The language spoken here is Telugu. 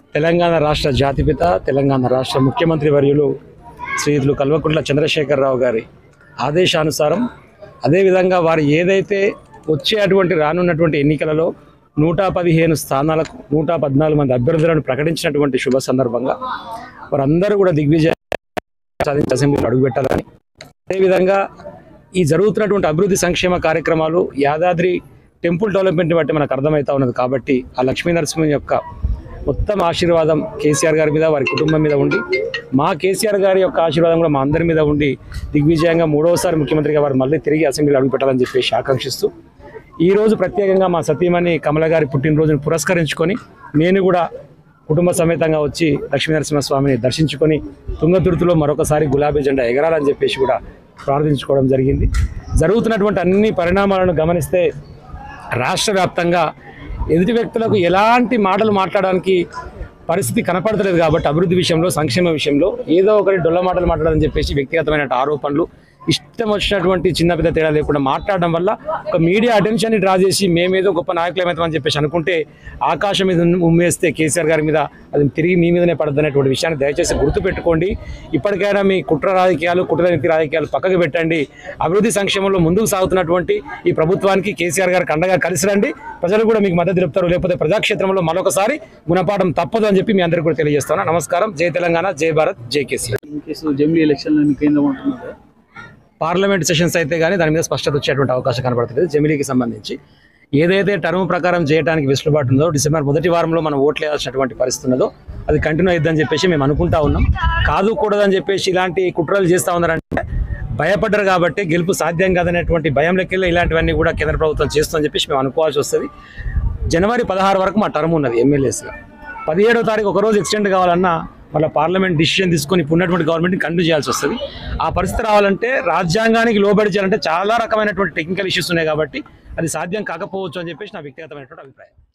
తెలంగాణ రాష్ట్ర జాతిపిత తెలంగాణ రాష్ట్ర ముఖ్యమంత్రి వర్యులు శ్రీయులు కల్వకుంట్ల చంద్రశేఖరరావు గారి ఆదేశానుసారం అదేవిధంగా వారు ఏదైతే వచ్చేటువంటి రానున్నటువంటి ఎన్నికలలో నూట పదిహేను స్థానాలకు నూట పద్నాలుగు మంది అభ్యర్థులను ప్రకటించినటువంటి శుభ సందర్భంగా వారందరూ కూడా దిగ్విజయం సాధించి అసెంబ్లీలో అడుగుపెట్టాలని అదేవిధంగా ఈ జరుగుతున్నటువంటి అభివృద్ధి సంక్షేమ కార్యక్రమాలు యాదాద్రి టెంపుల్ డెవలప్మెంట్ని బట్టి మనకు అర్థమవుతా ఉన్నది కాబట్టి ఆ లక్ష్మీ నరసింహం యొక్క మొత్తం ఆశీర్వాదం కేసీఆర్ గారి మీద వారి కుటుంబం మీద ఉండి మా కేసీఆర్ గారి యొక్క ఆశీర్వాదం కూడా మా అందరి మీద ఉండి దిగ్విజయంగా మూడవసారి ముఖ్యమంత్రిగా వారు మళ్ళీ తిరిగి అసెంబ్లీలో అడుగుపెట్టాలని చెప్పేసి ఆకాంక్షిస్తూ ఈ రోజు ప్రత్యేకంగా మా సతీమణి కమల గారి పుట్టినరోజును పురస్కరించుకొని నేను కూడా కుటుంబ సమేతంగా వచ్చి లక్ష్మీనరసింహస్వామిని దర్శించుకొని తుంగతుర్తిలో మరొకసారి గులాబీ జెండా ఎగరాలని చెప్పేసి కూడా ప్రార్థించుకోవడం జరిగింది జరుగుతున్నటువంటి అన్ని పరిణామాలను గమనిస్తే రాష్ట్ర వ్యాప్తంగా ఎదుటి వ్యక్తులకు ఎలాంటి మాటలు మాట్లాడడానికి పరిస్థితి కనపడతలేదు కాబట్టి అభివృద్ధి విషయంలో సంక్షేమ విషయంలో ఏదో ఒకటి డొల్ల మాటలు మాట్లాడాలని చెప్పేసి వ్యక్తిగతమైన ఆరోపణలు ఇష్టం వచ్చినటువంటి చిన్న పెద్ద తేడా లేకుండా మాట్లాడడం వల్ల ఒక మీడియా అటెన్షన్ని డ్రా చేసి మేమేదో గొప్ప నాయకులమవుతామని చెప్పేసి అనుకుంటే ఆకాశం మీద ఉమ్మేస్తే కేసీఆర్ గారి మీద అది తిరిగి మీ మీదనే పడద్దు అనేటువంటి విషయాన్ని దయచేసి గుర్తుపెట్టుకోండి ఇప్పటికైనా మీ కుట్ర రాజకీయాలు కుట్రనీతి రాజకీయాలు పక్కకు పెట్టండి అభివృద్ధి సంక్షేమంలో ముందుకు సాగుతున్నటువంటి ఈ ప్రభుత్వానికి కేసీఆర్ గారికి అండగా కలిసి రండి ప్రజలు కూడా మీకు మద్దతు తెలుపుతారు లేకపోతే ప్రజాక్షేత్రంలో మరొకసారి గుణపాఠం తప్పదు అని చెప్పి మీ అందరికీ కూడా తెలియజేస్తాను నమస్కారం జై తెలంగాణ జై భారత్ జై కేసీఆర్ ఇన్ కేసు జమిలీ ఎలక్షన్లో కేంద్రం ఉంటున్నారు పార్లమెంట్ సెషన్స్ అయితే కానీ దాని మీద స్పష్టత వచ్చేటువంటి అవకాశం కనబడుతుంది జమిలీకి సంబంధించి ఏదైతే టర్మ్ ప్రకారం చేయడానికి వెసులుబాటు ఉందో డిసెంబర్ మొదటి వారంలో మనం ఓట్లు వేయాల్సినటువంటి పరిస్థితి ఉన్నదో అది కంటిన్యూ అయిద్దని చెప్పేసి మేము అనుకుంటా ఉన్నాం కాదు కూడదని చెప్పేసి ఇలాంటి కుట్రలు చేస్తూ ఉన్నారంటే భయపడ్డారు కాబట్టి గెలుపు సాధ్యం కాదనేటువంటి భయం లెక్కల్లో ఇలాంటివన్నీ కూడా కేంద్ర ప్రభుత్వం చేస్తుందని చెప్పేసి మేము అనుకోవాల్సి వస్తుంది జనవరి పదహారు వరకు మా టర్మ్ ఉన్నది ఎమ్మెల్యేస్గా పదిహేడో తారీఖు ఒక రోజు ఎక్స్టెండ్ కావాలన్నా మళ్ళీ పార్లమెంట్ డిసిషన్ తీసుకొని ఇప్పుడు ఉన్నటువంటి గవర్నమెంట్ని కంటిన్యూ చేయాల్సి వస్తుంది ఆ పరిస్థితి రావాలంటే రాజ్యాంగానికి లోబడి చేయాలంటే చాలా రకమైనటువంటి టెక్నికల్ ఇష్యూస్ ఉన్నాయి కాబట్టి అది సాధ్యం కాకపోవచ్చు అని చెప్పేసి నా వ్యక్తిగతమైనటువంటి అభిప్రాయం